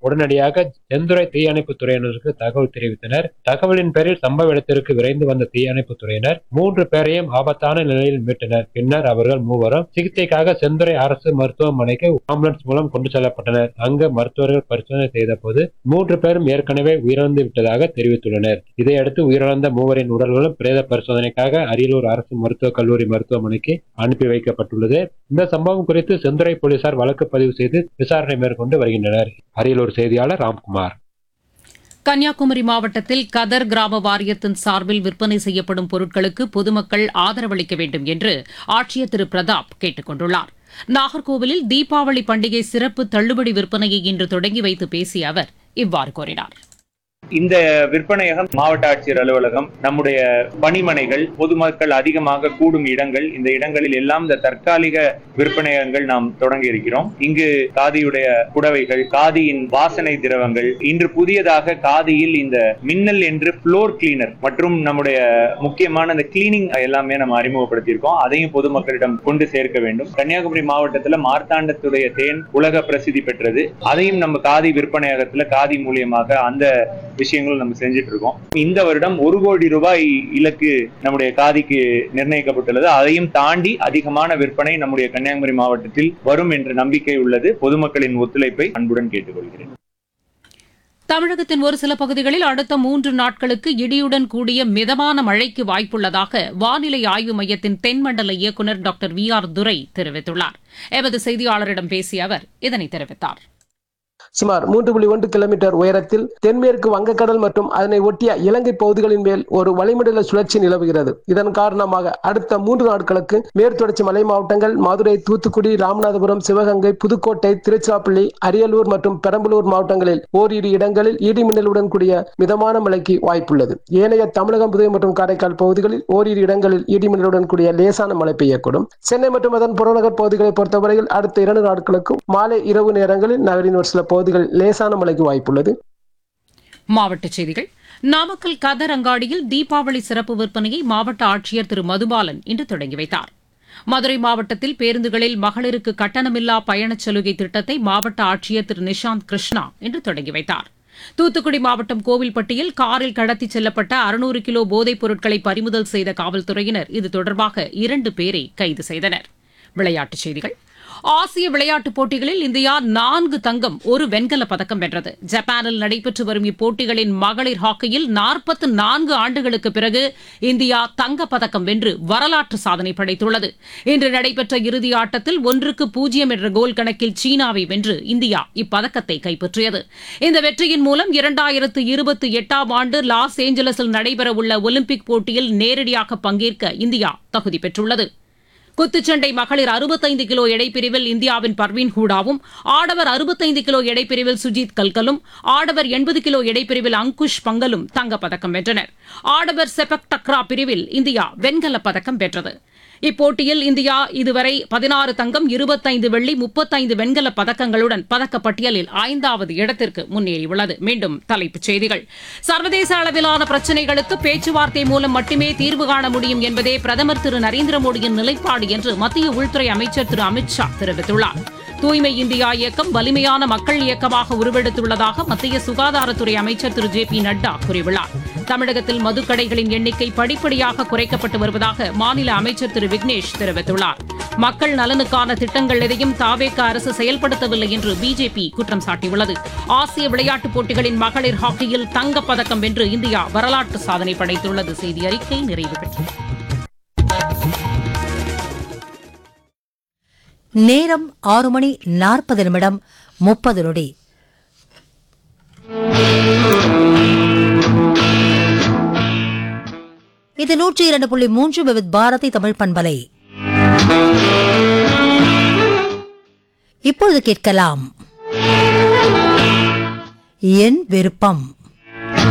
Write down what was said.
உடனடியாக செந்துறை தீயணைப்பு துறையினருக்கு தகவல் தெரிவித்தனர் தகவலின் பேரில் சம்பவ இடத்திற்கு விரைந்து வந்த தீயணைப்பு துறையினர் மூன்று பேரையும் ஆபத்தான நிலையில் மீட்டனர் பின்னர் அவர்கள் மூவரும் சிகிச்சைக்காக செந்துறை அரசு மருத்துவமனைக்கு ஆம்புலன்ஸ் மூலம் கொண்டு செல்லப்பட்டனர் அங்கு மருத்துவர்கள் பரிசோதனை செய்த போது மூன்று பேரும் ஏற்கனவே உயிரிழந்து விட்டதாக தெரிவித்துள்ளனர் இதையடுத்து உயிரிழந்த மூவரின் உடல்களும் பிரேத பரிசோதனைக்காக அரியலூர் அரசு மருத்துவக் கல்லூரி மருத்துவமனைக்கு அனுப்பி வைக்கப்பட்டுள்ளது இந்த சம்பவம் குறித்து செந்துறை போலீசார் வழக்கு பதிவு செய்து விசாரணை மேற்கொண்டு வருகின்றனர் அரியலூர் செய்தியாளர் ராம்குமார் கன்னியாகுமரி மாவட்டத்தில் கதர் கிராம வாரியத்தின் சார்பில் விற்பனை செய்யப்படும் பொருட்களுக்கு பொதுமக்கள் ஆதரவளிக்க வேண்டும் என்று ஆட்சியர் திரு பிரதாப் கேட்டுக் கொண்டுள்ளார் நாகர்கோவிலில் தீபாவளி பண்டிகை சிறப்பு தள்ளுபடி விற்பனையை இன்று தொடங்கி வைத்து பேசிய அவர் இவ்வாறு கூறினார் இந்த விற்பனையகம் மாவட்ட ஆட்சியர் அலுவலகம் நம்முடைய பணிமனைகள் பொதுமக்கள் அதிகமாக கூடும் இடங்கள் இந்த இடங்களில் எல்லாம் இந்த தற்காலிக விற்பனையகங்கள் நாம் தொடங்கி இருக்கிறோம் இங்கு காதியுடைய புடவைகள் காதியின் வாசனை திரவங்கள் இன்று புதியதாக காதியில் இந்த மின்னல் என்று ஃப்ளோர் கிளீனர் மற்றும் நம்முடைய முக்கியமான இந்த கிளீனிங் எல்லாமே நம்ம அறிமுகப்படுத்தியிருக்கோம் அதையும் பொதுமக்களிடம் கொண்டு சேர்க்க வேண்டும் கன்னியாகுமரி மாவட்டத்துல மார்த்தாண்டத்துடைய தேன் உலக பிரசித்தி பெற்றது அதையும் நம்ம காதி விற்பனையகத்துல காதி மூலியமாக அந்த விஷயங்கள் நம்ம செஞ்சுட்டு இருக்கோம் இந்த வருடம் ஒரு கோடி ரூபாய் இலக்கு நம்முடைய காதிக்கு நிர்ணயிக்கப்பட்டுள்ளது அதையும் தாண்டி அதிகமான விற்பனை நம்முடைய கன்னியாகுமரி மாவட்டத்தில் வரும் என்ற நம்பிக்கை உள்ளது பொதுமக்களின் ஒத்துழைப்பை அன்புடன் கேட்டுக்கொள்கிறேன் தமிழகத்தின் ஒரு சில பகுதிகளில் அடுத்த மூன்று நாட்களுக்கு இடியுடன் கூடிய மிதமான மழைக்கு வாய்ப்புள்ளதாக வானிலை ஆய்வு மையத்தின் தென்மண்டல இயக்குநர் டாக்டர் வி ஆர் துரை தெரிவித்துள்ளார் எமது செய்தியாளரிடம் பேசிய அவர் இதனை தெரிவித்தார் சுமார் மூன்று புள்ளி ஒன்று கிலோமீட்டர் உயரத்தில் தென்மேற்கு வங்கக்கடல் மற்றும் அதனை ஒட்டிய இலங்கை பகுதிகளின் மேல் ஒரு வளிமண்டல சுழற்சி நிலவுகிறது இதன் காரணமாக அடுத்த மூன்று நாட்களுக்கு மேற்தொடர்ச்சி மலை மாவட்டங்கள் மதுரை தூத்துக்குடி ராமநாதபுரம் சிவகங்கை புதுக்கோட்டை திருச்சிராப்பள்ளி அரியலூர் மற்றும் பெரம்பலூர் மாவட்டங்களில் ஓரிரு இடங்களில் இடி மின்னலுடன் கூடிய மிதமான மழைக்கு வாய்ப்புள்ளது ஏனைய தமிழகம் புதுவை மற்றும் காரைக்கால் பகுதிகளில் ஓரிரு இடங்களில் இடி மின்னலுடன் கூடிய லேசான மழை பெய்யக்கூடும் சென்னை மற்றும் அதன் புறநகர் பகுதிகளை பொறுத்தவரையில் அடுத்த இரண்டு நாட்களுக்கு மாலை இரவு நேரங்களில் நகரின் ஒரு சில பகுதிகளில் லேசான மழைக்கு வாய்ப்புள்ளது மாவட்டச் செய்திகள் நாமக்கல் கதர் அங்காடியில் தீபாவளி சிறப்பு விற்பனையை மாவட்ட ஆட்சியர் திரு மதுபாலன் இன்று தொடங்கி வைத்தார் மதுரை மாவட்டத்தில் பேருந்துகளில் மகளிருக்கு கட்டணமில்லா பயணச் சலுகை திட்டத்தை மாவட்ட ஆட்சியர் திரு நிஷாந்த் கிருஷ்ணா இன்று தொடங்கி வைத்தார் தூத்துக்குடி மாவட்டம் கோவில்பட்டியில் காரில் கடத்திச் செல்லப்பட்ட அறுநூறு கிலோ போதைப் பொருட்களை பறிமுதல் செய்த காவல்துறையினர் இது தொடர்பாக இரண்டு பேரை கைது செய்தனர் விளையாட்டுச் செய்திகள் ஆசிய விளையாட்டுப் போட்டிகளில் இந்தியா நான்கு தங்கம் ஒரு வெண்கலப் பதக்கம் வென்றது ஜப்பானில் நடைபெற்று வரும் இப்போட்டிகளின் மகளிர் ஹாக்கியில் நாற்பத்து நான்கு ஆண்டுகளுக்கு பிறகு இந்தியா தங்கப் பதக்கம் வென்று வரலாற்று சாதனை படைத்துள்ளது இன்று நடைபெற்ற இறுதி ஆட்டத்தில் ஒன்றுக்கு பூஜ்ஜியம் என்ற கோல் கணக்கில் சீனாவை வென்று இந்தியா இப்பதக்கத்தை கைப்பற்றியது இந்த வெற்றியின் மூலம் இரண்டாயிரத்து இருபத்தி எட்டாம் ஆண்டு லாஸ் ஏஞ்சலஸில் நடைபெறவுள்ள ஒலிம்பிக் போட்டியில் நேரடியாக பங்கேற்க இந்தியா தகுதி பெற்றுள்ளது குத்துச்சண்டை மகளிர் அறுபத்தைந்து கிலோ எடைப்பிரிவில் இந்தியாவின் பர்வீன் ஹூடாவும் ஆடவர் அறுபத்தைந்து கிலோ எடைப்பிரிவில் சுஜித் கல்கலும் ஆடவர் எண்பது கிலோ எடைப்பிரிவில் அங்குஷ் பங்கலும் தங்கப்பதக்கம் வென்றனர் ஆடவர் செபக் டக்ரா பிரிவில் இந்தியா வெண்கலப் பதக்கம் வென்றது இப்போட்டியில் இந்தியா இதுவரை பதினாறு தங்கம் இருபத்தைந்து வெள்ளி முப்பத்தைந்து வெண்கலப் பதக்கங்களுடன் பதக்கப்பட்டியலில் ஐந்தாவது இடத்திற்கு முன்னேறியுள்ளது மீண்டும் தலைப்புச் செய்திகள் சர்வதேச அளவிலான பிரச்சினைகளுக்கு பேச்சுவார்த்தை மூலம் மட்டுமே தீர்வு காண முடியும் என்பதே பிரதமர் திரு நரேந்திர மோடியின் நிலைப்பாடு என்று மத்திய உள்துறை அமைச்சர் திரு அமித் ஷா தெரிவித்துள்ளார் தூய்மை இந்தியா இயக்கம் வலிமையான மக்கள் இயக்கமாக உருவெடுத்துள்ளதாக மத்திய சுகாதாரத்துறை அமைச்சர் திரு ஜே பி நட்டா கூறியுள்ளார் தமிழகத்தில் மதுக்கடைகளின் எண்ணிக்கை படிப்படியாக குறைக்கப்பட்டு வருவதாக மாநில அமைச்சர் திரு விக்னேஷ் தெரிவித்துள்ளார் மக்கள் நலனுக்கான திட்டங்கள் எதையும் தாவேக அரசு செயல்படுத்தவில்லை என்று பிஜேபி குற்றம் சாட்டியுள்ளது ஆசிய விளையாட்டுப் போட்டிகளின் மகளிர் ஹாக்கியில் தங்கப்பதக்கம் வென்று இந்தியா வரலாற்று சாதனை படைத்துள்ளது செய்தி அறிக்கை நிறைவு பெற்றது நேரம் ஆறு மணி நாற்பது நிமிடம் முப்பது நொடி இது நூற்றி இரண்டு புள்ளி மூன்று விவித் பாரதி தமிழ் பண்பலை இப்பொழுது கேட்கலாம் என் விருப்பம்